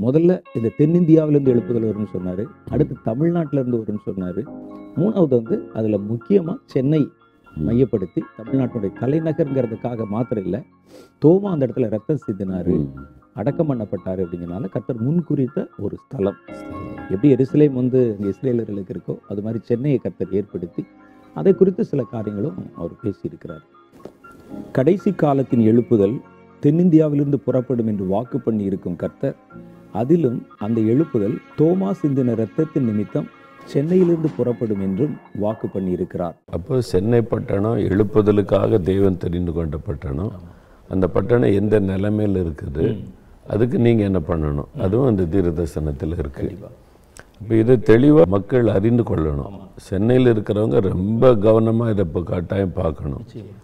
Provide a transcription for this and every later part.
முதல்ல இந்த தென்னிந்தியாவிலேருந்து எழுப்புதல் வரும்னு சொன்னார் அடுத்து தமிழ்நாட்டுல இருந்து வரும்னு சொன்னார் மூணாவது வந்து அதில் முக்கியமாக சென்னை மையப்படுத்தி தமிழ்நாட்டுடைய தலைநகருங்கிறதுக்காக மாத்திரம் இல்லை தோமா அந்த இடத்துல ரத்தம் சிந்தினாரு ம். அடக்கம் பண்ணப்பட்டாரு அப்படிங்கிறனால கர்த்தர் முன்குறித்த ஒரு ஸ்தலம் எப்படி எருசலேம் வந்து அங்கே இஸ்ரேலர்களுக்கு இருக்கோ அது மாதிரி சென்னையை கர்த்தர் ஏற்படுத்தி அதை குறித்து சில காரியங்களும் அவர் பேசியிருக்கிறார் கடைசி காலத்தின் எழுப்புதல் தென்னிந்தியாவிலிருந்து புறப்படும் என்று வாக்கு பண்ணி இருக்கும் கர்த்தர் அதிலும் அந்த எழுப்புதல் தோமா சிந்தின இரத்தத்தின் நிமித்தம் சென்னையிலிருந்து புறப்படும் என்றும் வாக்கு பண்ணி இருக்கிறார் அப்போ சென்னை பட்டணம் எழுப்புதலுக்காக தெய்வம் தெரிந்து கொண்ட பட்டணம் அந்த பட்டணம் எந்த நிலைமையில் இருக்குது அதுக்கு நீங்கள் என்ன பண்ணணும் அதுவும் அந்த தீர்தர்சனத்தில் இருக்கு இப்போ இதை தெளிவாக மக்கள் அறிந்து கொள்ளணும் சென்னையில் இருக்கிறவங்க ரொம்ப கவனமாக இதை இப்போ கட்டாயம் பார்க்கணும்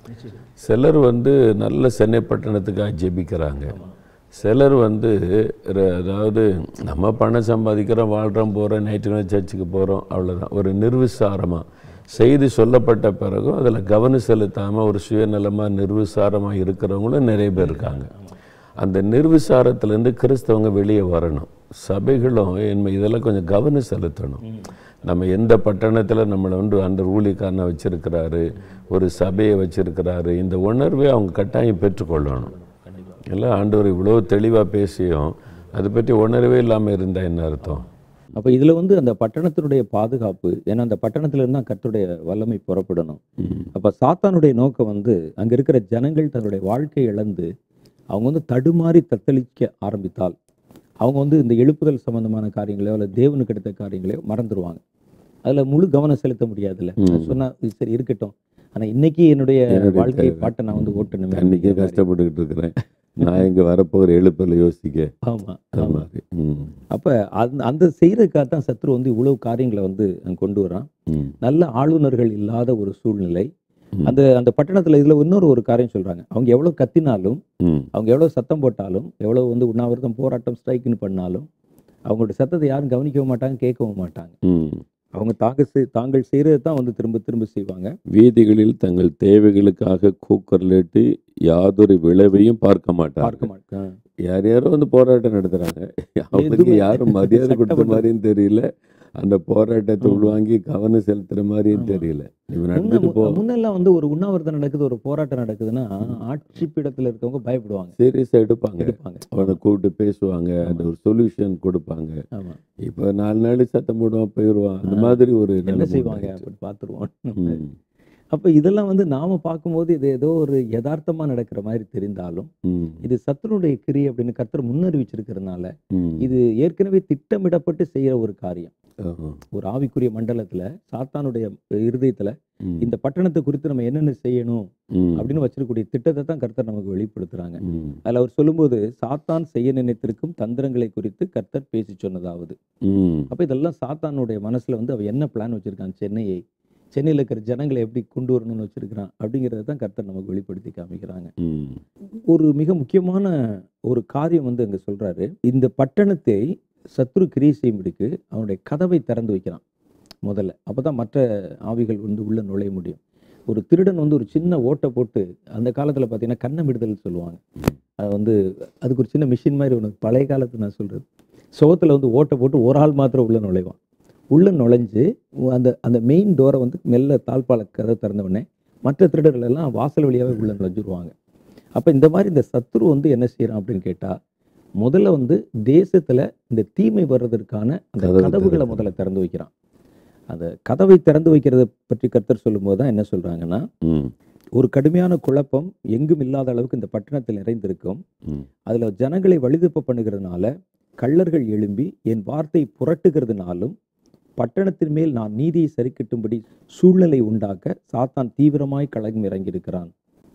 சிலர் வந்து நல்ல சென்னை பட்டணத்துக்காக ஜெபிக்கிறாங்க சிலர் வந்து ர- அதாவது நம்ம பணம் சம்பாதிக்கிறோம் வாழ்கிறோம் போகிறோம் ஞாயிற்றுக்கிழமை சர்ச்சுக்கு போகிறோம் அவ்வளோதான் ஒரு நிர்விசாரமாக செய்தி சொல்லப்பட்ட பிறகும் அதில் கவனம் செலுத்தாமல் ஒரு சுயநலமாக நிர்விசாரமாக இருக்கிறவங்களும் நிறைய பேர் இருக்காங்க அந்த நிர்விசாரத்திலேருந்து கிறிஸ்தவங்க வெளியே வரணும் சபைகளும் என்ன இதெல்லாம் கொஞ்சம் கவனம் செலுத்தணும் நம்ம எந்த பட்டணத்தில் நம்மளை வந்து அந்த ஊழியக்காரனை வச்சிருக்கிறாரு ஒரு சபையை வச்சிருக்கிறாரு இந்த உணர்வை அவங்க கட்டாயம் பெற்றுக்கொள்ளணும் இல்லை ஆண்டவர் இவ்வளோ தெளிவாக பேசியும் அதை பற்றி உணர்வே இல்லாமல் இருந்தால் என்ன அர்த்தம் அப்போ இதில் வந்து அந்த பட்டணத்தினுடைய பாதுகாப்பு ஏன்னா அந்த பட்டணத்திலிருந்து தான் கர்த்தருடைய வல்லமை புறப்படணும் அப்போ சாத்தானுடைய நோக்கம் வந்து அங்கே இருக்கிற ஜனங்கள் தன்னுடைய வாழ்க்கையை இழந்து அவங்க வந்து தடுமாறி தத்தளிக்க ஆரம்பித்தால் அவங்க வந்து இந்த எழுப்புதல் சம்பந்தமான காரியங்களையோ அல்லது தேவனுக்கு எடுத்த காரியங்களையோ மறந்துடுவாங்க அதில் முழு கவனம் செலுத்த முடியாதுல்ல ம். சொன்னா இது சரி இருக்கட்டும் ஆனால் இன்னைக்கு என்னுடைய என்னுடைய வாழ்க்கை தேவை. பாட்டை நான் வந்து ஓட்டணுமே அன்றைக்கே அப்படிங்கிற மாதிரி. கஷ்டப்பட்டுக்கிட்டு இருக்கிறேன் நான் இங்கே வரப்போகிற எழுப்பில் யோசிக்க ஆமா அது ஆமா மாதிரி ம் அப்போ அந்த அந்த செய்யறதுக்காக தான் சத்ரு வந்து இவ்வளவு காரியங்களை வந்து அங்க கொண்டு வரான் ம் நல்ல ஆளுநர்கள் இல்லாத ஒரு சூழ்நிலை ம். அந்த அந்த பட்டணத்துல இதுல இன்னொரு ஒரு காரியம் சொல்றாங்க அவங்க எவ்வளவு கத்தினாலும் ம் அவங்க எவ்வளவு சத்தம் போட்டாலும் எவ்வளவு வந்து உண்ணாவிரதம் போராட்டம் ஸ்ட்ரைக்குன்னு பண்ணாலும் அவங்களோட சத்தத்தை யாரும் கவனிக்கவும் மாட்டாங்க கேட்கவும் மாட்டாங்க ம் அவங்க தாங்க செய்- தாங்கள் செய்யறது தான் வந்து திரும்ப திரும்ப செய்வாங்க வீதிகளில் தங்கள் தேவைகளுக்காக கூக்குரலிட்டு யாதொரு விளைவையும் பார்க்க மாட்டார்கள் பார்க்க மாட்டாங்க யார் யாரோ வந்து போராட்டம் நடத்துறாங்க அவங்களுக்கு எதுவுமே யாரும் மரியாதை கொடுத்த சட்டமன்றம். மாதிரியும் தெரியல அந்த போராட்டத்தை ம். உள்வாங்கி கவனம் செலுத்துற மாதிரியும் ஆமா. தெரியல இவன் முன்ன- நடந்துட்டு போ மு- முன்னெல்லாம் வந்து ஒரு உண்ணாவிரதம் நடக்குது ஒரு போராட்டம் நடக்குதுன்னா ஆட்சி பீடத்துல இருக்கவங்க பயப்படுவாங்க சீரியஸா எடுப்பாங்க எடுப்பாங்க அவனை கூப்பிட்டு பேசுவாங்க அந்த ஒரு சொல்யூஷன் கொடுப்பாங்க ஆமா இப்போ நாலு நாள் சத்தம் போடுவான் போயிடுவான் அந்த ஆ. மாதிரி ஒரு என்ன நிலைமை செய்வாங்க உண்டாயிடுச்சு. அப்படி பார்த்துருவோம் ம், அப்ப இதெல்லாம் வந்து நாம பார்க்கும்போது இது ஏதோ ஒரு யதார்த்தமா நடக்கிற மாதிரி தெரிந்தாலும் ம், இது சத்துருடைய கிரி அப்படின்னு கர்த்தர் முன்னறிவிச்சிருக்கிறதுனால ம். இது ஏற்கனவே திட்டமிடப்பட்டு செய்யற ஒரு காரியம் ஆஹா. ஒரு ஆவிக்குரிய மண்டலத்துல சாத்தானுடைய இருதயத்துல ம், இந்த பட்டணத்தை குறித்து நம்ம என்னென்ன செய்யணும் ம், அப்படின்னு வச்சிருக்கக்கூடிய திட்டத்தை தான் கர்த்தர் நமக்கு வெளிப்படுத்துறாங்க ம், அதுல அவர் சொல்லும்போது சாத்தான் செய்ய நினைத்திருக்கும் தந்திரங்களை குறித்து கர்த்தர் பேசி சொன்னதாவது ம், அப்ப இதெல்லாம் சாத்தானுடைய மனசுல வந்து அவன் என்ன பிளான் வச்சிருக்கான் சென்னையை சென்னையில் இருக்கிற ஜனங்களை எப்படி கொண்டு வரணும்னு வச்சிருக்கிறான் அப்படிங்கிறத தான் கர்த்தர் நமக்கு வெளிப்படுத்தி காமிக்கிறாங்க ம், ஒரு மிக முக்கியமான ஒரு காரியம் வந்து அங்க சொல்றாரு இந்த பட்டணத்தை சத்ரு கிரியை செய்யும்படிக்கு அவனுடைய கதவை திறந்து வைக்கிறான் முதல்ல அப்பதான் மற்ற ஆவிகள் வந்து உள்ள நுழைய முடியும் ஒரு திருடன் வந்து ஒரு சின்ன ஓட்டை போட்டு அந்த காலத்துல பார்த்தீங்கன்னா கண்ணமிடுதல் சொல்லுவாங்க அது வந்து அதுக்கு ஒரு சின்ன மிஷின் மாதிரி ஒன்று பழைய காலத்து நான் சொல்றது சுவத்துல வந்து ஓட்டை போட்டு ஒரு ஆள் மாத்திரம் உள்ள நுழைவான் உள்ள நுழைஞ்சு அந்த அந்த மெயின் டோரை வந்து மெல்ல தாழ்பால கதை திறந்த உடனே மற்ற திருடர்கள் எல்லாம் வாசல் வழியாவே உள்ள நுழைஞ்சிருவாங்க அப்ப இந்த மாதிரி இந்த சத்ரு வந்து என்ன செய்யறான் அப்படின்னு கேட்டா முதல்ல வந்து தேசத்துல இந்த தீமை வர்றதற்கான அந்த கதவு கதவுகளை திறக்கிறது. முதல்ல திறந்து வைக்கிறான் அந்த கதவை திறந்து வைக்கிறத பற்றி கர்த்தர் சொல்லும்போது தான் என்ன சொல்றாங்கன்னா ம், ஒரு கடுமையான குழப்பம் எங்கும் இல்லாத அளவுக்கு இந்த பட்டணத்தில் நிறைந்திருக்கும் ம், அதுல ஜனங்களை வழிதப்ப பண்ணுகிறதுனால கள்ளர்கள் எழும்பி என் வார்த்தை புரட்டுகிறதுனாலும் பட்டணத்தின் மேல் நான் நீதியை சரிக்கட்டும்படி சூழ்நிலை உண்டாக்க சாத்தான் தீவிரமாய் களம் இறங்கியிருக்கிறான்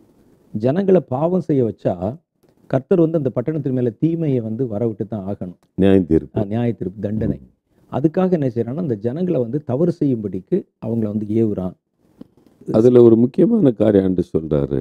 ஜனங்களை பாவம் செய்ய வச்சா கர்த்தர் வந்து அந்த பட்டணத்தின் மேல தீமையை வந்து வரவிட்டு தான் ஆகணும் நியாயம் தீர்ப்பு அஹ் நியாய தீர்ப்பு தண்டனை அதுக்காக என்ன செய்யறான்னா அந்த ஜனங்களை வந்து தவறு செய்யும்படிக்கு அவங்கள வந்து ஏவுறான் அதுல ஒரு முக்கியமான காரியம் என்று சொல்றாரு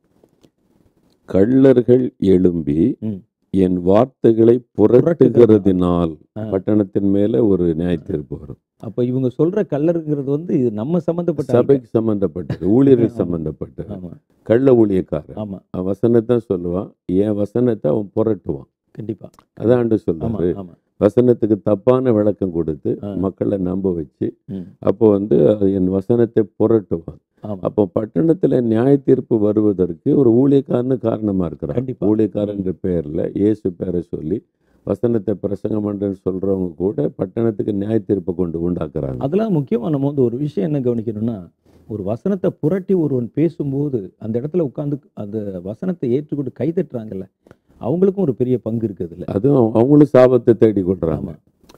கள்ளர்கள் எழும்பி ம். என் வார்த்தைகளை புரட்டுகிறதினால் ஆ. பட்டணத்தின் மேல ஒரு நியாய தீர்ப்பு வரும் அப்ப இவங்க சொல்ற கல்லருங்கிறது வந்து இது நம்ம சம்பந்தப்பட்ட ஆட்கள். சபைக்கு சம்பந்தப்பட்டது ஊழியர்கள் ஆமா. சம்பந்தப்பட்டது ஆமா கள்ள ஊழியக்காரன் ஆமா அவன் வசனத்தை சொல்லுவான் என் வசனத்தை அவன் புரட்டுவான் கண்டிப்பா அதான் ஆண்டு ஆமா சொல்றாரு ஆமா வசனத்துக்கு தப்பான விளக்கம் கொடுத்து ஆ. மக்களை நம்ப வச்சு ம், அப்போ வந்து அது என் வசனத்தை புரட்டுவான் ஆமா அப்போ பட்டணத்துல நியாய தீர்ப்பு வருவதற்கு ஒரு ஊழியக்காரனு காரணமா இருக்கிறான் கண்டிப்பா. ஊழியக்காரன்ற பேர்ல இயேசு பேரை சொல்லி வசனத்தை பிரசங்கம் பண்றேன்னு சொல்றவங்க கூட பட்டணத்துக்கு நியாய தீர்ப்பை கொண்டு உண்டாக்குறாங்க அதெல்லாம் முக்கியமா நம்ம வந்து ஒரு விஷயம் என்ன கவனிக்கணும்னா ஒரு வசனத்தை புரட்டி ஒருவன் பேசும்போது அந்த இடத்துல உட்கார்ந்து அந்த வசனத்தை ஏற்றுக்கொண்டு கை தட்டுறாங்கல்ல அவங்களுக்கும் ஒரு பெரிய பங்கு இருக்குது இதுல அதுவும் அவங்களும் சாபத்தை தேடி கொள்றாங்க ஆமா.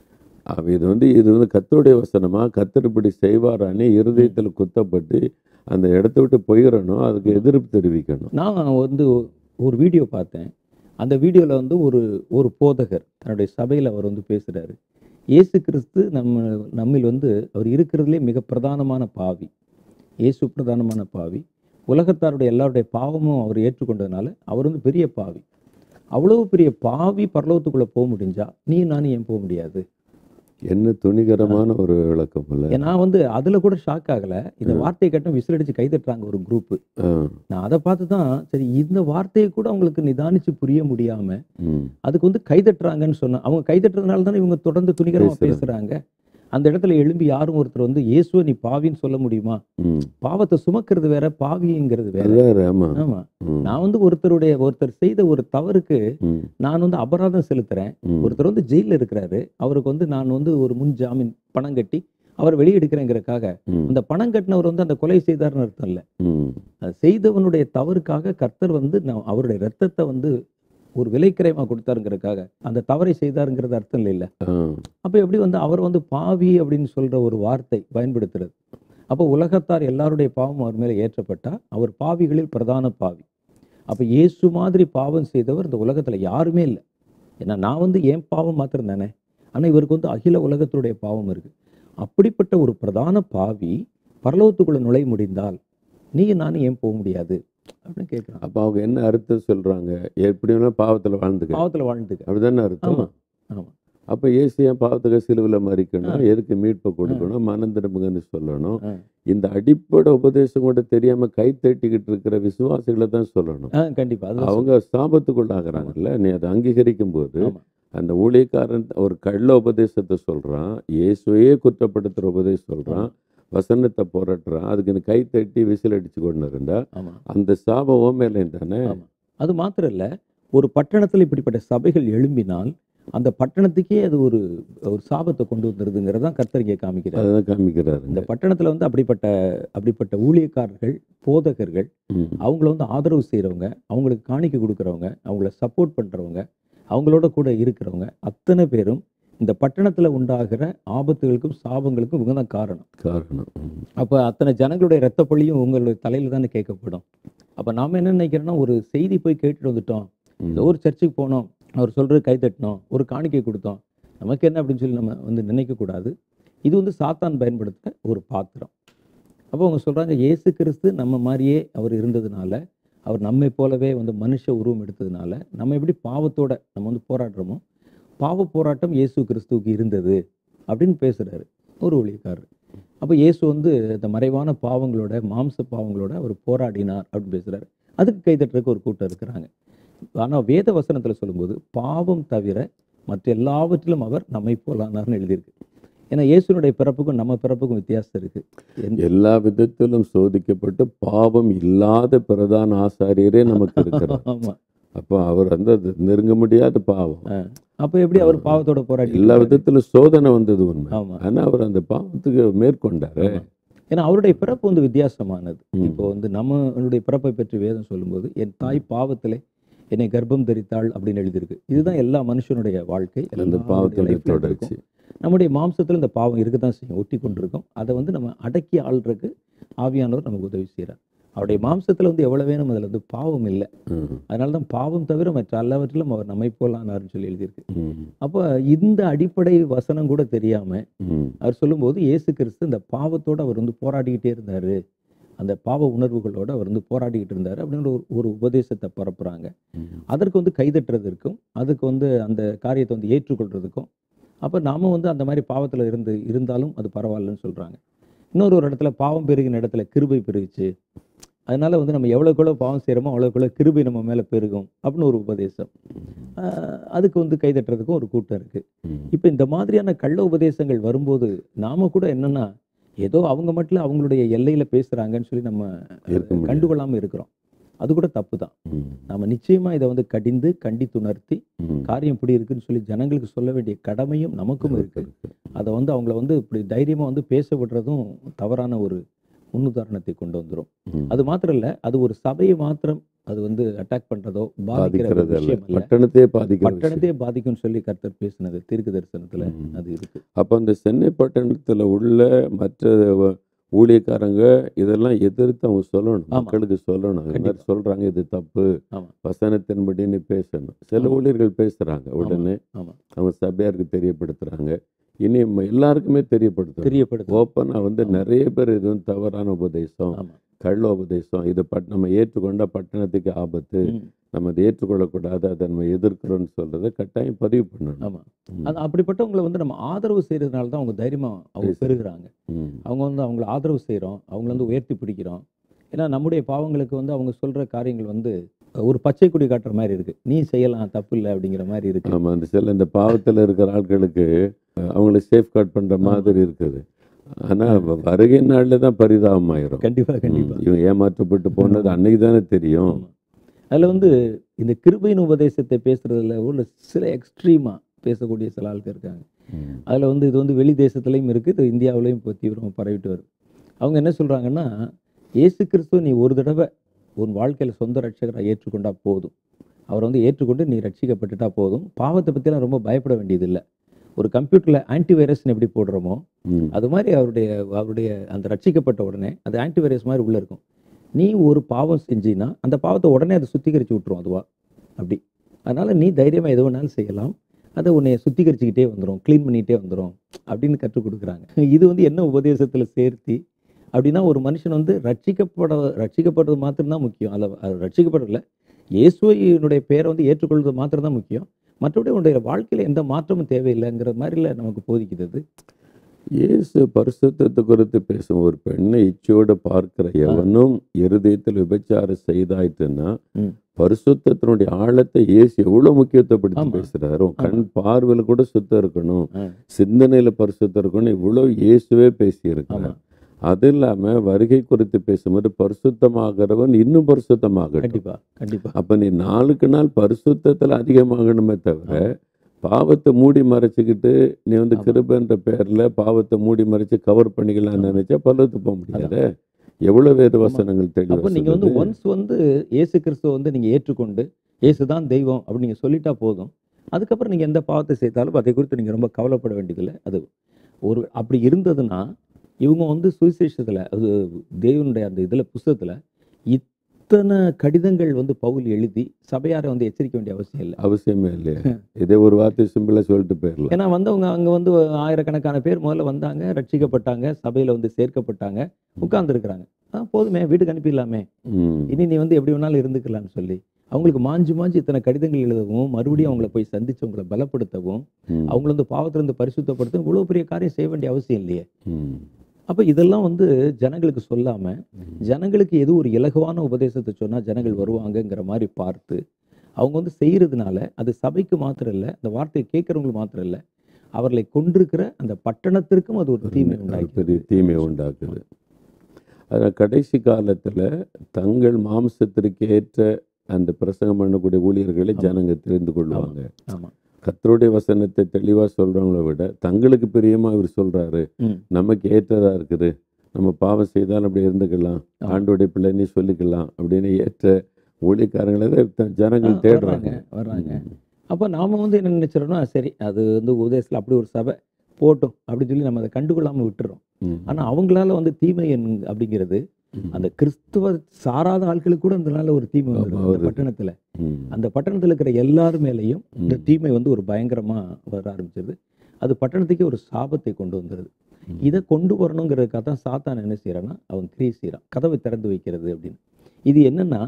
அவ இது வந்து இது வந்து கத்தருடைய வசனமா கத்தர் இப்படி செய்வாரானே இருதயத்துல குத்தப்பட்டு அந்த இடத்த விட்டு போயிடணும் அதுக்கு எதிர்ப்பு தெரிவிக்கணும் நான் வந்து ஒரு வீடியோ பார்த்தேன் அந்த வீடியோவில் வந்து ஒரு ஒரு போதகர் தன்னுடைய சபையில் அவர் வந்து பேசுகிறாரு இயேசு கிறிஸ்து நம்ம நம்மில் வந்து அவர் இருக்கிறதுலே மிக பிரதானமான பாவி இயேசு பிரதானமான பாவி உலகத்தாருடைய எல்லாருடைய பாவமும் அவர் ஏற்றுக்கொண்டதுனால அவர் வந்து பெரிய பாவி அவ்வளவு பெரிய பாவி பரலோகத்துக்குள்ளே போக முடிஞ்சா நீ நானும் ஏன் போக முடியாது என்ன துணிகரமான ஒரு விளக்கம் இல்ல நான் வந்து அதில் கூட ஷாக் ஆகலை இந்த வார்த்தையை கேட்டோம் விசிலடிச்சு கை தட்டுறாங்க ஒரு குரூப்பு ஆ, நான் அதை பார்த்து தான் சரி இந்த வார்த்தையை கூட அவங்களுக்கு நிதானிச்சு புரிய முடியாம ம், அதுக்கு வந்து கைதட்டுறாங்கன்னு சொன்னா அவங்க கைதட்டுறதுனால தானே இவங்க தொடர்ந்து துணிகரமா பேசுறாங்க. பேசுறாங்க அந்த இடத்துல எழும்பி யாரும் ஒருத்தர் வந்து இயேசுவை நீ பாவின்னு சொல்ல முடியுமா ம். பாவத்தை சுமக்கிறது வேற பாவிங்கிறது வேற அது வேற ஆமா ஆமா ம், நான் வந்து ஒருத்தருடைய ஒருத்தர் செய்த ஒரு தவறுக்கு ம், நான் வந்து அபராதம் செலுத்துறேன் ம். ஒருத்தர் வந்து ஜெயில இருக்கிறாரு அவருக்கு வந்து நான் வந்து ஒரு முன் ஜாமீன் பணம் கட்டி அவர் வெளியெடுக்கிறேங்கிறதுக்காக ம், அந்த பணம் கட்டினவர் வந்து அந்த கொலை செய்தார்னு அர்த்தம் இல்லை ம். அது செய்தவனுடைய தவறுக்காக கர்த்தர் வந்து நான் அவருடைய ரத்தத்தை வந்து ஒரு விலைக்கிரயமா கொடுத்தாருங்கிறதுக்காக அந்த தவறை செய்தாருங்கிறது அர்த்தம் இல்லை ஆ, அப்போ எப்படி வந்து அவர் வந்து பாவி அப்படின்னு சொல்ற ஒரு வார்த்தை பயன்படுத்துறது அப்போ உலகத்தார் எல்லாருடைய பாவம் அவர் மேலே ஏற்றப்பட்டா அவர் பாவிகளில் பிரதான பாவி அப்போ இயேசு மாதிரி பாவம் செய்தவர் இந்த உலகத்துல யாருமே இல்லை ஏன்னா நான் வந்து என் பாவம் மாத்திரம் தானே ஆனா இவருக்கு வந்து அகில உலகத்துடைய பாவம் இருக்கு அப்படிப்பட்ட ஒரு பிரதான பாவி பரலோகத்துக்குள்ள நுழைய முடிந்தால் நீ நானும் ஏன் போக முடியாது அப்படின்னு கேட்குறான் அப்ப அவங்க என்ன அர்த்தம் சொல்றாங்க எப்படி வேணா பாவத்துல வாழ்ந்துக்க பாவத்துல வாழ்ந்துக்க அப்படிதானே அர்த்தம் ஆமா ஆமா அப்ப இயேசு ஏன் பாவத்துக்கு சிலுவில மறிக்கணும் எதுக்கு மீட்பை கொடுக்கணும் மனம் திரும்புங்கன்னு சொல்லணும் ஆ. இந்த அடிப்படை உபதேசம் கூட தெரியாம கை தட்டிக்கிட்டு இருக்கிற விசுவாசிகளை தான் சொல்லணும் ஆ கண்டிப்பா அதுதான் அவங்க சாபத்துக்குள்ளாகிறாங்கல்ல நீ அதை அங்கீகரிக்கும் போது ஆமா. அந்த ஊழியக்காரன் ஒரு கள்ள உபதேசத்தை சொல்றான் இயேசுவையே குற்றப்படுத்துற உபதேசம் சொல்றான் வசனத்தை புரட்டுறான் அதுக்கு நீ கை தட்டி விசில் அடிச்சு கொண்டு இருந்தா ஆமா அந்த சாபம் ஓ மேலே தானே ஆமா அது மாத்திரம் இல்ல ஒரு பட்டணத்துல இப்படிப்பட்ட சபைகள் எழும்பினால் அந்த பட்டணத்துக்கே அது ஒரு ஒரு சாபத்தை கொண்டு வந்துருதுங்கிறதான் கர்த்தர் இங்கே காமிக்கிறார் அதுதான் காமிக்கிறாருங்க இந்த பட்டணத்துல வந்து அப்படிப்பட்ட அப்படிப்பட்ட ஊழியக்காரர்கள் போதகர்கள் ம், அவங்கள வந்து ஆதரவு செய்றவங்க அவங்களுக்கு காணிக்கை கொடுக்கறவங்க அவங்கள சப்போர்ட் பண்றவங்க அவங்களோட கூட இருக்கிறவங்க அத்தனை பேரும் இந்த பட்டணத்துல உண்டாகிற ஆபத்துகளுக்கும் சாபங்களுக்கும் இவங்க தான் காரணம் காரணம் ம், அப்போ அத்தனை ஜனங்களுடைய ரத்த பழியும் உங்களுடைய தலையில தானே கேட்கப்படும் அப்போ நாம என்ன நினைக்கிறோம்னா ஒரு செய்தி போய் கேட்டுட்டு வந்துட்டோம் ம். ஏதோ ஒரு சர்ச்சுக்கு போனோம் அவர் சொல்றது கை தட்டினோம் ஒரு காணிக்கை கொடுத்தோம் நமக்கு என்ன அப்படின்னு சொல்லி நம்ம வந்து நினைக்கக்கூடாது இது வந்து சாத்தான் பயன்படுத்த ஒரு பாத்திரம் அப்போ அவங்க சொல்றாங்க இயேசு கிறிஸ்து நம்ம மாதிரியே அவர் இருந்ததுனால அவர் நம்மை போலவே வந்து மனுஷ உருவம் எடுத்ததுனால நம்ம எப்படி பாவத்தோட நம்ம வந்து போராடுறோமோ பாவ போராட்டம் இயேசு கிறிஸ்துவுக்கு இருந்தது அப்படின்னு பேசுறாரு ஒரு ஊழியக்காரர் அப்போ இயேசு வந்து இந்த மறைவான பாவங்களோட மாம்ச பாவங்களோட அவர் போராடினார் அப்படின்னு பேசுறாரு அதுக்கு கைதட்டுறதுக்கு ஒரு கூட்டம் இருக்கிறாங்க ஆனால் வேத வசனத்துல சொல்லும்போது பாவம் தவிர மற்ற எல்லாவற்றிலும் அவர் நம்மை போலானார்னு எழுதியிருக்கு ஏன்னா இயேசுனுடைய பிறப்புக்கும் நம்ம பிறப்புக்கும் வித்தியாசம் இருக்கு எந்த- எல்லா விதத்திலும் சோதிக்கப்பட்டு பாவம் இல்லாத பிரதான ஆசாரியரே நமக்கு இருக்கிறார் ஆமா அப்போ அவர் வந்து அது நெருங்க முடியாத பாவம் அப்போ எப்படி அவர் பாவத்தோட போராடி எல்லா விதத்திலும் சோதனை வந்தது உண்மை ஆமா ஆனா அவர் அந்த பாவத்துக்கு மேற்கொண்டாரு ஆமா. ஏன்னா அவருடைய பிறப்பு வந்து வித்தியாசமானது ம். இப்போ வந்து நம்மளுடைய பிறப்பை பற்றி வேதம் சொல்லும்போது என் தாய் பாவத்திலே என்னை கர்ப்பம் தரித்தாள் அப்படின்னு எழுதியிருக்கு இதுதான் எல்லா மனுஷனுடைய வாழ்க்கை அந்த எல்லாருடைய பாவத்தோட lifeல இருக்கும். தொடர்ச்சி நம்முடைய மாம்சத்துல இந்த பாவம் இருக்க தான் செய்யும் ஒட்டி கொண்டிருக்கும் அதை வந்து நம்ம அடக்கி ஆள்றதுக்கு ஆவியானவர் நமக்கு உதவி செய்கிறார் அவருடைய மாம்சத்துல வந்து எவ்வளவு வேணும் அதுல வந்து பாவம் இல்லை ம், அதனால தான் பாவம் தவிர மற்ற எல்லாவற்றிலும் அவர் நம்மை போலானார்னு சொல்லி எழுதியிருக்கு ம், அப்போ இந்த அடிப்படை வசனம் கூட தெரியாம ம், அவர் சொல்லும்போது இயேசு கிறிஸ்து இந்த பாவத்தோட அவர் வந்து போராடிக்கிட்டே இருந்தாரு அந்த பாவ உணர்வுகளோட அவர் வந்து போராடிக்கிட்டு இருந்தாரு அப்படின்ற ஒரு ஒரு உபதேசத்தை பரப்புறாங்க ம். அதற்கு வந்து கைதட்டுறதுக்கும் அதுக்கு வந்து அந்த காரியத்தை வந்து ஏற்றுக்கொள்றதுக்கும் அப்போ நாம வந்து அந்த மாதிரி பாவத்துல இருந்து இருந்தாலும் அது பரவாயில்லன்னு சொல்றாங்க இன்னொரு ஒரு இடத்துல பாவம் பெருகின இடத்துல கிருபை பெருகிச்சு அதனால வந்து நம்ம எவ்வளோக்குள்ள பாவம் செய்கிறோமோ அவ்வளோக்குள்ள கிருபை நம்ம மேலே பெருகும் அப்படின்னு ஒரு உபதேசம் ஆஹ் அதுக்கு வந்து கைதட்டுறதுக்கும் ஒரு கூட்டம் இருக்குது ம். இப்போ இந்த மாதிரியான கள்ள உபதேசங்கள் வரும்போது நாம கூட என்னன்னா ஏதோ அவங்க மட்டும் அவங்களுடைய எல்லையில பேசுறாங்கன்னு சொல்லி நம்ம இருக்க முடியாது. கண்டுகொள்ளாம இருக்கிறோம் அது கூட தப்பு தான் ம். நம்ம நிச்சயமா இதை வந்து கடிந்து கண்டித்துணர்த்தி ம். காரியம் இப்படி இருக்குன்னு சொல்லி ஜனங்களுக்கு சொல்ல வேண்டிய கடமையும் நமக்கும் இருக்கு அதை வந்து அவங்கள வந்து இப்படி தைரியமா வந்து பேச விடுறதும் தவறான ஒரு முன்னுதாரணத்தை கொண்டு வந்துரும் ம். அது மாத்திரம் இல்ல அது ஒரு சபையை மாத்திரம் அது வந்து அட்டாக் பண்றதோ பாதிக்கிற ஒரு பாதிக்கிறது அல்ல விஷயம் அல்ல பட்டணத்தையே பாதிக்கிற விஷயம். பட்டணத்தையே பாதிக்கும்னு சொல்லி கர்த்தர் பேசினது தீர்க்க தரிசனத்துல ம். அது இருக்கு அப்போ அந்த சென்னை பட்டணத்துல உள்ள மற்ற வ- ஊழியக்காரங்க இதெல்லாம் எதிர்த்து அவங்க சொல்லணும் ஆமா. மக்களுக்கு சொல்லணும் இது மாதிரி கண்டிப்பா. சொல்றாங்க இது தப்பு ஆமா. வசனத்தின்படி நீ பேசணும் சில ஆமா. ஊழியர்கள் பேசுறாங்க உடனே ஆமா. அவங்க சபையாருக்கு தெரியப்படுத்துறாங்க இனி ம- எல்லாருக்குமே தெரியப்படுத்தும் தெரியப்படுத்து ஓப்பனா வந்து ஆமா. நிறைய பேர் இது வந்து தவறான உபதேசம் ஆமா கள்ள உபதேசம் இது பட் நம்ம ஏற்றுக்கொண்டா பட்டணத்துக்கு ஆபத்து ம். நம்ம அதை ஏற்றுக்கொள்ளக்கூடாது அதை நம்ம எதிர்க்கிறோம்னு சொல்றதை கட்டாயம் பதிவு பண்ணணும் ஆமா ம். அது அப்படிப்பட்டவங்களை வந்து நம்ம ஆதரவு செய்யறதுனால தான் அவங்க தைரியமா அவங்க பேசு. பெருகுறாங்க ம். அவங்க வந்து அவங்கள ஆதரவு செய்றோம் அவங்கள வந்து உயர்த்தி பிடிக்கிறோம் ஏன்னா நம்முடைய பாவங்களுக்கு வந்து அவங்க சொல்ற காரியங்கள் வந்து ஒரு பச்சை கொடி காட்டுற மாதிரி இருக்கு நீ செய்யலாம் தப்பு இல்லை அப்படிங்கிற மாதிரி இருக்கு ஆமா அந்த சில இந்த பாவத்துல இருக்கிற ஆட்களுக்கு அஹ், அவங்களை சேஃப் கார்ட் பண்ற மாதிரி இருக்குது ஆனா வ- வருகை நாள்ல தான் பரிதாபம் ஆயிரும் கண்டிப்பா கண்டிப்பா ம். இவன் ஏமாற்றப்பட்டு போனது அன்னைக்கு தானே தெரியும் ஆமா. அதுல வந்து இந்த கிருபையின் உபதேசத்தை பேசுறதுல உள்ள சில எக்ஸ்ட்ரீமா பேசக்கூடிய சில ஆட்கள் இருக்காங்க ம். அதில் வந்து இது வந்து வெளி தேசத்துலையும் இருக்குது இது இந்தியாவிலையும் இப்போ தீவிரமாக பரவிட்டு வருது அவங்க என்ன சொல்கிறாங்கன்னா இயேசு கிறிஸ்துவ நீ ஒரு தடவை உன் வாழ்க்கையில் சொந்த ரட்சகராக ஏற்றுக்கொண்டா போதும் அவரை வந்து ஏற்றுக்கொண்டு நீ ரட்சிக்கப்பட்டுட்டா போதும் பாவத்தை பற்றிலாம் ரொம்ப பயப்பட வேண்டியதில்லை ஒரு கம்ப்யூட்டரில் ஆன்டிவைரஸ்னு எப்படி போடுறோமோ ம். அது மாதிரி அவருடைய அவருடைய அந்த ரட்சிக்கப்பட்ட உடனே அது ஆன்டிவைரஸ் மாதிரி உள்ளே இருக்கும் நீ ஒரு பாவம் செஞ்சினா அந்த பாவத்தை உடனே அதை சுத்திகரித்து விட்டுரும் அதுவா அப்படி அதனால் நீ தைரியமாக எது வேணாலும் செய்யலாம் அதை உன்னை சுத்திகரிச்சுக்கிட்டே வந்துடும் க்ளீன் பண்ணிகிட்டே வந்துடும் அப்படின்னு கற்றுக் கொடுக்குறாங்க இது வந்து என்ன உபதேசத்தில் சேர்த்தி அப்படின்னா ஒரு மனுஷன் வந்து ரட்சிக்கப்பட ரட்சிக்கப்படுறது மாத்திரம்தான் முக்கியம் அதில் ரட்சிக்கப்படுறதில்ல இயேசுவையினுடைய பேரை வந்து ஏற்றுக்கொள்வது மாத்திரம்தான் முக்கியம் மற்றபடி உன்னுடைய வாழ்க்கையில் எந்த மாற்றமும் தேவையில்லைங்கிற மாதிரில நமக்கு போதிக்குது அது. இயேசு பரிசுத்தத்தை குறித்து பேசும் ஒரு பெண்ணை இச்சையோட பார்க்கிற எவனும் இருதயத்தில் விபச்சாரம் செய்தாயிட்டுன்னா ம். பரிசுத்தத்தினுடைய ஆழத்தை இயேசு எவ்வளவு முக்கியத்துவப்படுத்தி ஆமா. பேசுறாரு உன் கண் பார்வையில கூட சுத்தம் இருக்கணும் ஆ. சிந்தனையில பரிசுத்தம் இருக்கணும் இவ்வளவு இயேசுவே பேசி ஆமா இருக்கிறார் அது இல்லாம வருகை குறித்து பேசும்போது பரிசுத்தமாகிறவன் இன்னும் பரிசுத்தமாகட்டும் கண்டிப்பா கண்டிப்பா அப்ப நீ நாளுக்கு நாள் பரிசுத்தத்துல அதிகமாகணுமே தவிர பாவத்தை மூடி மறைச்சுக்கிட்டு நீ வந்து ஆமா. கிருபன்ற பேர்ல பாவத்தை மூடி மறைச்சு கவர் பண்ணிக்கலாம்னு நினைச்சா பல்லத்து போக முடியாது எவ்வளவு வேறு வசனங்கள் தெளிவா அப்போ நீங்க வந்து சொல்லுது. ஒன்ஸ் வந்து இயேசு கிறிஸ்துவ வந்து நீங்க ஏற்றுக்கொண்டு இயேசு தான் தெய்வம் அப்படின்னு நீங்க சொல்லிட்டா போதும் அதுக்கப்புறம் நீங்க எந்த பாவத்தை செய்தாலும் அதை குறித்து நீங்க ரொம்ப கவலைப்பட வேண்டியதில்லை அது ஒரு அப்படி இருந்ததுன்னா இவங்க வந்து சுவிசேஷத்துல அது தேவனுடைய அந்த இதுல புஸ்தகத்துல இத்தனை கடிதங்கள் வந்து பவுல் எழுதி சபையாரை வந்து எச்சரிக்க வேண்டிய அவசியம் இல்லை அவசியமே இல்லையா இதே ஒரு வார்த்தை சிம்பிளா சொல்லிட்டு போயிடலாம் ஏன்னா வந்தவங்க அங்க வந்து ஆயிரக்கணக்கான பேர் முதல்ல வந்தாங்க ரட்சிக்கப்பட்டாங்க சபையில வந்து சேர்க்கப்பட்டாங்க உட்கார்ந்துருக்குறாங்க ஆ போதுமே வீட்டுக்கு அனுப்பிடலாமே ம். இனி நீ வந்து எப்படி வேணாலும் இருந்துக்கலாம்னு சொல்லி அவங்களுக்கு மாஞ்சு மாஞ்சு இத்தனை கடிதங்கள் எழுதவும் மறுபடியும் அவங்கள போய் சந்திச்சு அவங்கள பலப்படுத்தவும் ம். அவங்கள வந்து பாவத்திலிருந்து பரிசுத்தப்படுத்தவும் இவ்வளவு பெரிய காரியம் செய்ய வேண்டிய அவசியம் இல்லையே ம். அப்ப இதெல்லாம் வந்து ஜனங்களுக்கு சொல்லாம ஜனங்களுக்கு எது ஒரு இலகுவான உபதேசத்தை சொன்னா ஜனங்கள் வருவாங்கங்கிற மாதிரி பார்த்து அவங்க வந்து செய்யறதுனால அது சபைக்கு மாத்திரம் இல்லை அந்த வார்த்தையை கேட்கறவங்களுக்கு மாத்திரம் இல்லை அவர்களை கொண்டிருக்கிற அந்த பட்டணத்திற்கும் அது ஒரு தீமை ஒரு உண்டாக்கி பெரிய தீமை உண்டாக்குது அதான் கடைசி காலத்துல தங்கள் மாம்சத்திற்கு ஏற்ற அந்த பிரசங்கம் பண்ணக்கூடிய ஊழியர்களை ஆமா. ஜனங்க தெரிந்து கொள்வாங்க ஆமா கர்த்தருடைய வசனத்தை தெளிவா சொல்றவங்கள விட தங்களுக்கு பிரியமா இவர் சொல்றாரு ம். நமக்கு ஏற்றதா இருக்குது நம்ம பாவம் செய்தாலும் அப்படி இருந்துக்கலாம் ஆமா. ஆண்டோடைய பிள்ளைன்னு சொல்லிக்கலாம் அப்படின்னு ஏற்ற ஊழியக்காரங்களை தான் த- ஜனங்கள் ஆ, தேடுறாங்க வர்றாங்க, வர்றாங்க ம். அப்போ நாம வந்து என்ன நினைச்சிடறோம்னா சரி அது வந்து உபதேசத்தில் அப்படி ஒரு சபை போட்டும் அப்படின்னு சொல்லி நம்ம அதை கண்டுகொள்ளாம விட்டுறோம் ம். ஆனா அவங்களால வந்து தீமை என்- அப்படிங்கிறது ம். அந்த கிறிஸ்துவ சாராத ஆட்களுக்கு கூட அதனால ஒரு தீமை ஆமா, வந்துடும் அந்த வருது. பட்டணத்துல ம். அந்த பட்டணத்துல இருக்கிற எல்லார் மேலேயும் இந்த ம். தீமை வந்து ஒரு பயங்கரமா வர ஆரம்பிச்சிருது அது பட்டணத்துக்கே ஒரு சாபத்தை கொண்டு வந்துடுது ம். இதை கொண்டு வரணுங்கிறதுக்காக தான் சாத்தான் என்ன செய்யறான்னா அவன் கிரியை செய்யறான் கதவை திறந்து வைக்கிறது அப்படின்னு இது என்னன்னா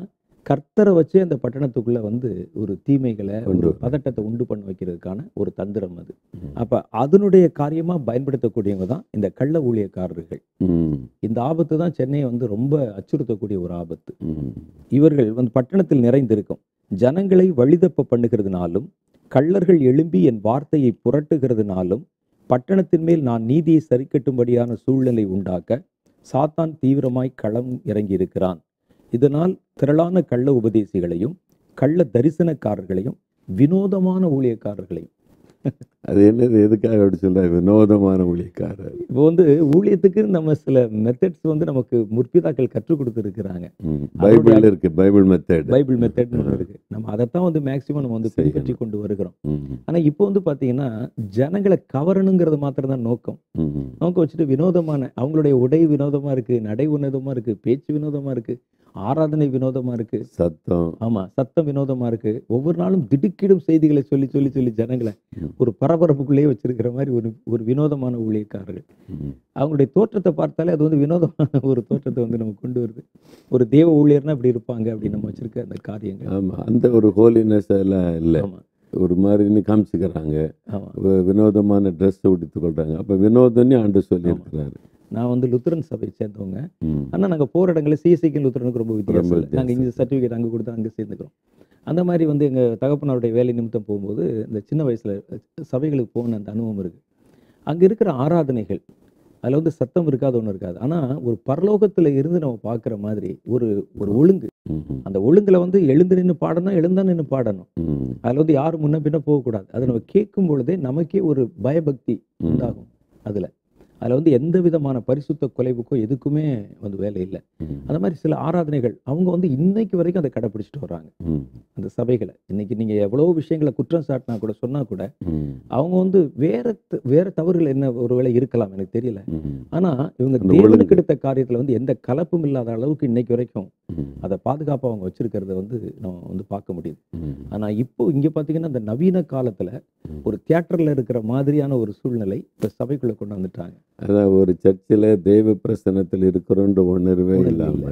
கர்த்தரை வச்சே அந்த பட்டணத்துக்குள்ள வந்து ஒரு தீமைகளை கொண்டு ஒரு வரும். பதட்டத்தை உண்டு பண்ண வைக்கிறதுக்கான ஒரு தந்திரம் அது ம். அப்ப அதனுடைய காரியமா பயன்படுத்தக்கூடியவங்க தான் இந்த கள்ள ஊழியக்காரர்கள் ம், இந்த ஆபத்து தான் சென்னையை வந்து ரொம்ப அச்சுறுத்தக்கூடிய ஒரு ஆபத்து ம், இவர்கள் வந்து பட்டணத்தில் நிறைந்திருக்கும் ஜனங்களை வழிதப்ப பண்ணுகிறதுனாலும் கள்ளர்கள் எழும்பி என் வார்த்தையை புரட்டுகிறதுனாலும் பட்டணத்தின் மேல் நான் நீதியை சரிக்கட்டும்படியான சூழ்நிலை உண்டாக்க சாத்தான் தீவிரமாய் களம் இறங்கியிருக்கிறான் இதனால் திரளான கள்ள உபதேசிகளையும் கள்ள தரிசனக்காரர்களையும் வினோதமான ஊழியக்காரர்களையும் அது என்னது எதுக்காக அப்படி சொல்ற வினோதமான ஊழியக்காரர் இப்போ வந்து ஊழியத்துக்கு நம்ம சில மெத்தட்ஸ் வந்து நமக்கு முற்பிதாக்கள் கற்றுக் கொடுத்துருக்கிறாங்க ம், பைபிள்ல இருக்கு பைபிள் மெத்தட் பைபிள் மெத்தட்னு ஒன்று இருக்கு நம்ம அதைத்தான் வந்து மேக்சிமம் நம்ம வந்து செய்யணும். பின்பற்றி கொண்டு வருகிறோம் ஆனா இப்போ வந்து பாத்தீங்கன்னா ஜனங்களை கவரணுங்கிறது மாத்திரம் தான் நோக்கம் நோக்கம் வச்சுட்டு வினோதமான அவங்களுடைய உடை வினோதமா இருக்கு நடை வினோதமா இருக்கு பேச்சு வினோதமா இருக்கு ஆராதனை வினோதமா இருக்கு சத்தம் ஆமா சத்தம் வினோதமா இருக்கு ஒவ்வொரு நாளும் திடுக்கிடும் செய்திகளை சொல்லி சொல்லி சொல்லி ஜனங்களை ம். ஒரு பரபரப்புக்குள்ளேயே வச்சிருக்கிற மாதிரி ஒரு ஒரு வினோதமான ஊழியக்காரர்கள் ம், அவங்களுடைய தோற்றத்தை பார்த்தாலே அது வந்து வினோதமான ஒரு தோற்றத்தை வந்து நம்ம கொண்டு வருது ஒரு தேவ ஊழியர்னா இப்படி இருப்பாங்க அப்படின்னு நம்ம வச்சிருக்க அந்த காரியங்கள் ஆமா அந்த ஒரு ஹோலினஸ் எல்லாம் இல்லை ஆமா ஒரு மாதிரி காமிச்சுக்கிறாங்க ஆமா வி- வினோதமான ட்ரெஸ் உடுத்திக் கொள்றாங்க அப்ப வினோதம்னு ஆண்டு சொல்லியிருக்கிறாரு நான் வந்து லுத்தரன் சபையை சேர்ந்தவங்க ம், ஆனா நாங்க போற இடங்களில் சிஎஸ்சிக்கு லுத்தரனுக்கு ரொம்ப வித்தியாசம் ரொம்ப இல்லை நாங்க இந்த சர்டிஃபிகேட் அங்க கொடுத்து அங்க சேர்ந்துக்கிறோம் அந்த மாதிரி வந்து எங்க தகப்பனாருடைய வேலை நிமித்தம் போகும்போது இந்த சின்ன வயசுல சபைகளுக்கு போன அந்த அனுபவம் இருக்கு அங்க இருக்கிற ஆராதனைகள் அதுல வந்து சத்தம் இருக்காது ஒன்றும் இருக்காது ஆனா ஒரு பரலோகத்துல இருந்து நம்ம பார்க்குற மாதிரி ஒரு ஒரு ஒழுங்கு ம், ம், அந்த ஒழுங்குல வந்து எழுந்து நின்று பாடணும் எழுந்தா நின்று பாடணும் ம், அதுல வந்து யாரும் முன்ன பின்ன போகக்கூடாது அதை நம்ம கேட்கும் பொழுதே நமக்கே ஒரு பயபக்தி ம். உண்டாகும் அதுல அதுல வந்து எந்த விதமான பரிசுத்த குலைவுக்கோ எதுக்குமே வந்து வேலை இல்லை ம், அந்த மாதிரி சில ஆராதனைகள் அவங்க வந்து இன்னைக்கு வரைக்கும் அதை கடைப்பிடிச்சிட்டு வர்றாங்க ம், அந்த சபைகளை இன்னைக்கு நீங்க எவ்வளவு விஷயங்களை குற்றம் சாட்டினா கூட சொன்னா கூட ம், அவங்க வந்து வேற த- வேற தவறுகள் என்ன ஒருவேளை இருக்கலாம் எனக்கு தெரியல ம், ஆனா இவங்க அந்த தேவனுக்கு ஒழுங்கு. எடுத்த காரியத்துல வந்து எந்த கலப்பும் இல்லாத அளவுக்கு இன்னைக்கு வரைக்கும் ம், அதை பாதுகாப்பா அவங்க வச்சிருக்கிறத வந்து நம்ம வந்து பார்க்க முடியுது ம், ஆனா இப்போ இங்க பாத்தீங்கன்னா இந்த நவீன காலத்துல ம். ஒரு தியேட்டர்ல இருக்கிற மாதிரியான ஒரு சூழ்நிலை இப்ப சபைக்குள்ள கொண்டு வந்துட்டாங்க அதான் ஒரு சர்ச்சில் தெய்வ பிரசனத்தில் இருக்கிறோன்ற உணர்வே உணர்வு இல்லாம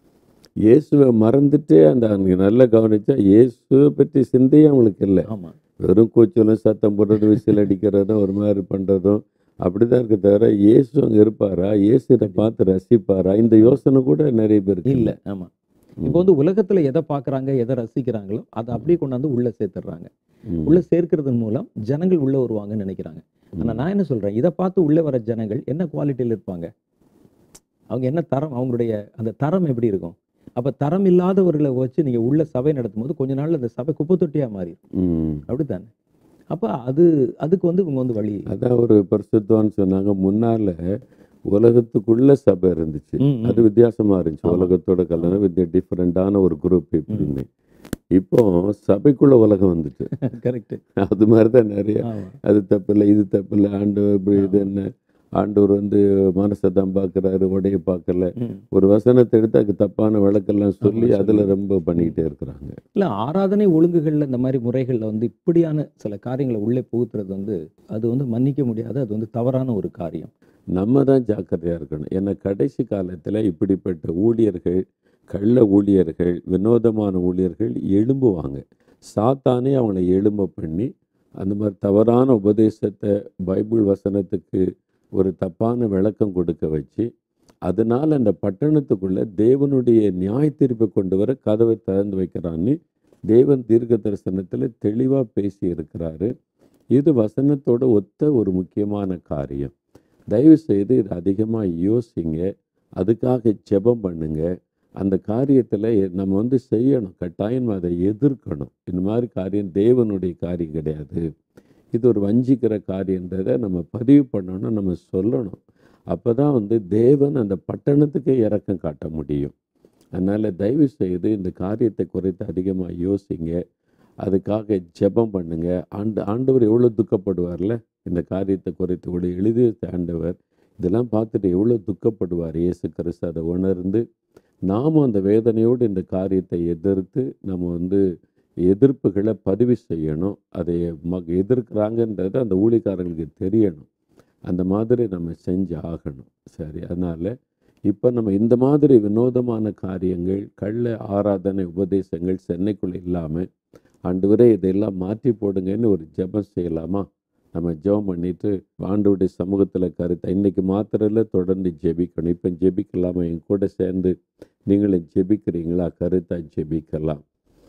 இயேசுவை மறந்துட்டு அந்த அங்க நல்லா கவனிச்சா இயேசுவை பற்றி சிந்தையே அவங்களுக்கு இல்லை ஆமா வெறும் கூச்சலும் சத்தம் போடுறதும் விசில் அடிக்கிறதும் ஒரு மாதிரி பண்றதும் அப்படிதான் இருக்க தவிர இயேசு அங்க இருப்பாரா இயேசு இதை பார்த்து ரசிப்பாரா இந்த யோசனை கூட நிறைய பேருக்கு இல்ல ஆமா இப்போ வந்து உலகத்துல எதை பாக்குறாங்க எதை ரசிக்கிறாங்களோ அதை அப்படியே கொண்டாந்து உள்ள சேர்த்துடுறாங்க ம், உள்ள சேர்க்கறதன் மூலம் ஜனங்கள் உள்ள வருவாங்கன்னு நினைக்கிறாங்க ஆனா நான் என்ன சொல்றேன் இதை பார்த்து உள்ள வர ஜனங்கள் என்ன குவாலிட்டியில் இருப்பாங்க அவங்க என்ன தரம் அவங்களுடைய அந்த தரம் எப்படி இருக்கும் அப்ப தரம் இல்லாதவர்களை வச்சு நீங்க உள்ள சபை நடத்தும் போது கொஞ்ச நாள்ல அந்த சபை குப்பை தொட்டியா மாறி ம். அப்படித்தானே அப்ப அது அதுக்கு வந்து இவங்க வந்து வழி அதான் ஒரு பரிசுத்தவான்னு சொன்னாங்க முன்னால உலகத்துக்குள்ள சபை இருந்துச்சு ம், ம். அது வித்தியாசமா இருந்துச்சு ஆமா. உலகத்தோட கல்யாணம் வித்திய டிஃப்ரெண்டான ஒரு குரூப் இப்படின்னு இப்போ சபைக்குள்ள உலகம் வந்துட்டு கரெக்ட் அது மாதிரி தான் நிறைய ஆமா அது தப்பில்லை இது தப்பில்லை ஆண்டவர் இப்படி இது என்ன ஆண்டவர் வந்து மனசை தான் பார்க்குறாரு உடைய பார்க்கல ம். ஒரு வசனத்தை எடுத்து அதுக்கு தப்பான விளக்கெல்லாம் சொல்லி ஆமா, அதுல சொல்லி. ரொம்ப பண்ணிக்கிட்டே இருக்கிறாங்க இல்ல ஆராதனை ஒழுங்குகள்ல இந்த மாதிரி முறைகள்ல வந்து இப்படியான சில காரியங்களை உள்ளே புகுத்துறது வந்து அது வந்து மன்னிக்க முடியாத அது வந்து தவறான ஒரு காரியம் நம்ம தான் ஜாக்கிரதையா இருக்கணும் ஏன்னா கடைசி காலத்துல இப்படிப்பட்ட ஊழியர்கள் கள்ள ஊழியர்கள் வினோதமான ஊழியர்கள் எழும்புவாங்க சாத்தானே அவங்கள எழும்ப பண்ணி அந்த மாதிரி தவறான உபதேசத்தை பைபிள் வசனத்துக்கு ஒரு தப்பான விளக்கம் கொடுக்க வச்சு அதனால அந்த பட்டணத்துக்குள்ள தேவனுடைய நியாய தீர்ப்பை கொண்டு வர கதவை திறந்து வைக்கிறான்னு தேவன் தீர்க்க தரிசனத்தில் தெளிவாக பேசி இருக்கிறாரு இது வசனத்தோட ஒத்த ஒரு முக்கியமான காரியம் தயவு செய்து இது அதிகமாக யோசிங்க அதுக்காக ஜெபம் பண்ணுங்க அந்த காரியத்தில் நம்ம வந்து செய்யணும் கட்டாயம் அதை எதிர்க்கணும் இந்த மாதிரி காரியம் தேவனுடைய காரியம் கிடையாது இது ஒரு வஞ்சிக்கிற காரியன்றதை நம்ம பதிவு பண்ணணும் நம்ம சொல்லணும் அப்போ தான் வந்து தேவன் அந்த பட்டணத்துக்கே இறக்கம் காட்ட முடியும் அதனால் தயவு செய்து இந்த காரியத்தை குறைத்து அதிகமாக யோசிங்க அதுக்காக ஜெபம் பண்ணுங்க ஆண்டு ஆண்டவர் எவ்வளோ துக்கப்படுவார்ல இந்த காரியத்தை குறைத்து கூட எழுதி வைத்த ஆண்டவர் இதெல்லாம் பார்த்துட்டு எவ்வளோ துக்கப்படுவார் இயேசு கிறிஸ்து அதை உணர்ந்து நாமும் அந்த வேதனையோடு இந்த காரியத்தை எதிர்த்து நம்ம வந்து எதிர்ப்புகளை பதிவு செய்யணும் அதை ம எதிர்க்கிறாங்கன்றது அந்த ஊழியக்காரங்களுக்கு தெரியணும் அந்த மாதிரி நம்ம செஞ்சு ஆகணும் சரி அதனால் இப்போ நம்ம இந்த மாதிரி வினோதமான காரியங்கள் கள்ள ஆராதனை உபதேசங்கள் சென்னைக்குள்ளே இல்லாமல் ஆண்டவரே இதெல்லாம் மாற்றி போடுங்கன்னு ஒரு ஜெபம் செய்யலாமா நம்ம ஜெபம் பண்ணிட்டு ஆண்டவருடைய சமூகத்தில் கருத்தை இன்னைக்கு மாத்திரம் இல்ல, தொடர்ந்து ஜெபிக்கணும் இப்போ ஜெபிக்கலாமா என் கூட சேர்ந்து நீங்களும் ஜெபிக்கிறீங்களா கருத்தா ஜெபிக்கலாம்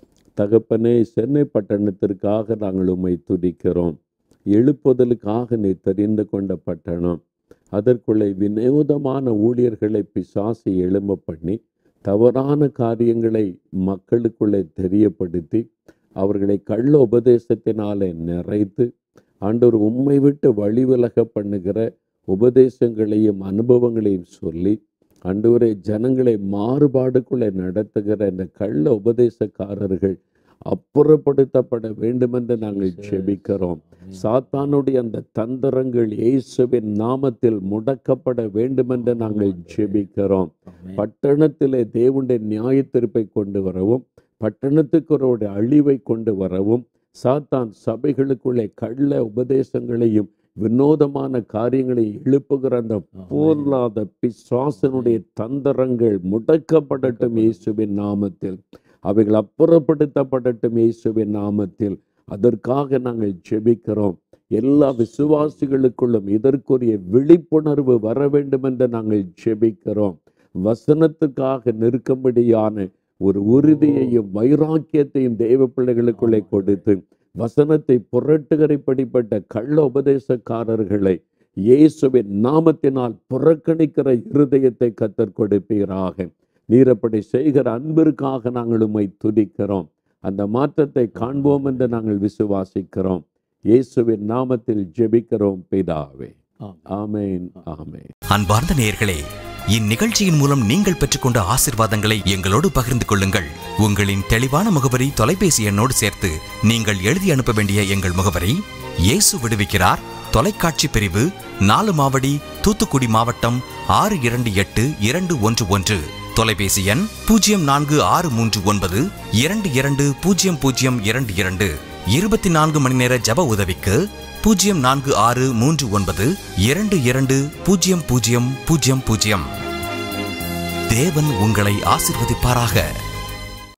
தகப்பனே சென்னை பட்டணத்திற்காக நாங்கள் உம்மை துதிக்கிறோம் எழுப்புதலுக்காக நீ தெரிந்து கொண்ட பட்டணம் அதற்குள்ளே வினோதமான ஊழியர்களை பிசாசு எழும்ப பண்ணி தவறான காரியங்களை மக்களுக்குள்ளே தெரியப்படுத்தி அவர்களை கள்ள உபதேசத்தினாலே நிறைத்து ஆண்டவர் உம்மை விட்டு வழிவிலக பண்ணுகிற உபதேசங்களையும் அனுபவங்களையும் சொல்லி ஆண்டவரே ஜனங்களை மாறுபாடுக்குள்ளே நடத்துகிற இந்த கள்ள உபதேசக்காரர்கள் அப்புறப்படுத்தப்பட வேண்டுமென்று நாங்கள் ஜெபிக்கிறோம் சாத்தானுடைய அந்த தந்திரங்கள் இயேசுவின் நாமத்தில் முடக்கப்பட வேண்டுமென்று நாங்கள் ஜெபிக்கிறோம் பட்டணத்திலே தேவனுடைய நியாயத்தீர்ப்பை கொண்டு வரவும் பட்டணத்துக்கு ஒரு அழிவை கொண்டு வரவும் சாத்தான் சபைகளுக்குள்ளே கள்ள உபதேசங்களையும் வினோதமான காரியங்களை எழுப்புகிற அந்த போர்லாத பிசாசனுடைய தந்திரங்கள் முடக்கப்படட்டும் இயேசுவின் நாமத்தில் அவைகள் அப்புறப்படுத்தப்படட்டும் இயேசுவின் நாமத்தில் அதற்காக நாங்கள் ஜெபிக்கிறோம் எல்லா விசுவாசிகளுக்குள்ளும் இதற்குரிய விழிப்புணர்வு வர வேண்டும் என்று நாங்கள் ஜெபிக்கிறோம் வசனத்துக்காக நிற்கும்படியான ஒரு உறுதியையும் வைராக்கியத்தையும் தேவ பிள்ளைகளுக்குள்ளே கொடுத்து வசனத்தை புரட்டுகிறபடிப்பட்ட கள்ள உபதேசக்காரர்களை இயேசுவின் நாமத்தினால் புறக்கணிக்கிற இருதயத்தை கத்தர் கொடுப்பீராக நீர் அப்படி செய்கிற அன்பிற்காக நாங்கள் உம்மை துதிக்கிறோம் அந்த மாற்றத்தை காண்போம் என்று நாங்கள் விசுவாசிக்கிறோம் இயேசுவின் நாமத்தில் ஜெபிக்கிறோம் பிதாவே ஆமென் ஆமென் அன்பார்ந்த நேயர்களே இந்நிகழ்ச்சியின் மூலம் நீங்கள் பெற்றுக்கொண்ட ஆசிர்வாதங்களை எங்களோடு பகிர்ந்து கொள்ளுங்கள் உங்களின் தெளிவான முகவரி தொலைபேசி எண்ணோடு சேர்த்து நீங்கள் எழுதி அனுப்ப வேண்டிய எங்கள் முகவரி இயேசு விடுவிக்கிறார் தொலைக்காட்சி பிரிவு நாலு மாவடி தூத்துக்குடி மாவட்டம் ஆறு இரண்டு எட்டு இரண்டு ஒன்று ஒன்று தொலைபேசி எண் பூஜ்ஜியம் நான்கு ஆறு மூன்று ஒன்பது இரண்டு இரண்டு பூஜ்ஜியம் பூஜ்ஜியம் இரண்டு இரண்டு இருபத்தி நான்கு மணி நேர ஜப உதவிக்கு பூஜ்ஜியம் நான்கு ஆறு மூன்று ஒன்பது இரண்டு இரண்டு பூஜ்ஜியம் பூஜ்ஜியம் பூஜ்ஜியம் பூஜ்ஜியம் தேவன் உங்களை ஆசிர்வதிப்பாராக